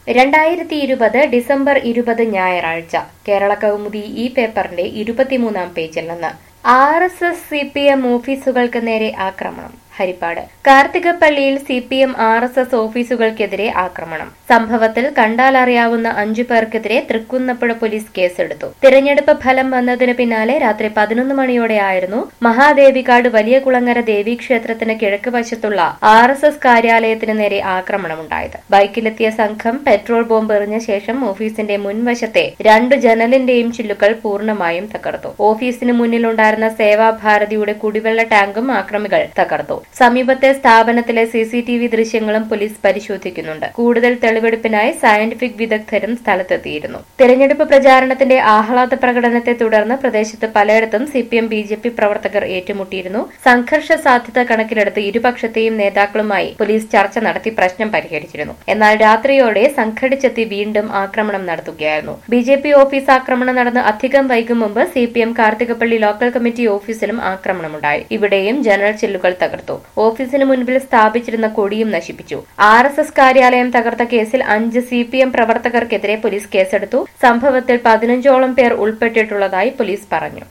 രണ്ടായിരത്തി ഇരുപത് ഡിസംബർ ഇരുപത് ഞായറാഴ്ച കേരള കൗമുദി ഈ പേപ്പറിന്റെ ഇരുപത്തിമൂന്നാം പേജിൽ നിന്ന് R S S C P M ഓഫീസുകൾക്ക് നേരെ ആക്രമണം ഹരിപ്പാട് കാർത്തികപ്പള്ളിയിൽ C P M R S S ഓഫീസുകൾക്കെതിരെ ആക്രമണം സംഭവത്തിൽ കണ്ടാലറിയാവുന്ന അഞ്ചു പേർക്കെതിരെ തൃക്കുന്നപ്പുഴ പോലീസ് കേസെടുത്തു തിരഞ്ഞെടുപ്പ് ഫലം വന്നതിന് പിന്നാലെ രാത്രി പതിനൊന്ന് മണിയോടെയായിരുന്നു മഹാദേവികാട് വലിയ കുളങ്ങര ദേവീക്ഷേത്രത്തിന് കിഴക്ക് വശത്തുള്ള ആർ എസ് എസ് കാര്യാലയത്തിന് നേരെ ആക്രമണമുണ്ടായത് ബൈക്കിലെത്തിയ സംഘം പെട്രോൾ ബോംബ് എറിഞ്ഞ ശേഷം ഓഫീസിന്റെ മുൻവശത്തെ രണ്ട് ജനലിന്റെയും ചില്ലുകൾ പൂർണ്ണമായും തകർത്തു ഓഫീസിന് മുന്നിലുണ്ടായിരുന്ന സേവാഭാരതിയുടെ കുടിവെള്ള ടാങ്കും ആക്രമികൾ തകർത്തു സമീപത്തെ സ്ഥാപനത്തിലെ സി സി ടി വി ദൃശ്യങ്ങളും പോലീസ് പരിശോധിക്കുന്നുണ്ട് കൂടുതൽ തെളിവെടുപ്പിനായി സയന്റിഫിക് വിദഗ്ധരും സ്ഥലത്തെത്തിയിരുന്നു തെരഞ്ഞെടുപ്പ് പ്രചാരണത്തിന്റെ ആഹ്ലാദ പ്രകടനത്തെ തുടർന്ന് പ്രദേശത്ത് പലയിടത്തും C P M B J P പ്രവർത്തകർ ഏറ്റുമുട്ടിയിരുന്നു സംഘർഷ സാധ്യത കണക്കിലെടുത്ത് ഇരുപക്ഷത്തെയും നേതാക്കളുമായി പോലീസ് ചർച്ച നടത്തി പ്രശ്നം പരിഹരിച്ചിരുന്നു എന്നാൽ രാത്രിയോടെ സംഘടിച്ചെത്തി വീണ്ടും ആക്രമണം നടത്തുകയായിരുന്നു ബി ജെ പി ഓഫീസ് ആക്രമണം നടന്ന് അധികം വൈകും മുമ്പ് C P M Karthikappally local committee ഓഫീസിലും ആക്രമണമുണ്ടായി ഇവിടെയും ജനറൽ ചില്ലുകൾ തകർത്തു ഓഫീസിന് മുൻപിൽ സ്ഥാപിച്ചിരുന്ന കൊടിയും നശിപ്പിച്ചു ആർ എസ് എസ് കാര്യാലയം തകർത്ത കേസിൽ അഞ്ച് സി പി എം പ്രവർത്തകർക്കെതിരെ പോലീസ് കേസെടുത്തു സംഭവത്തിൽ പതിനഞ്ചോളം പേർ ഉൾപ്പെട്ടിട്ടുള്ളതായി പോലീസ് പറഞ്ഞു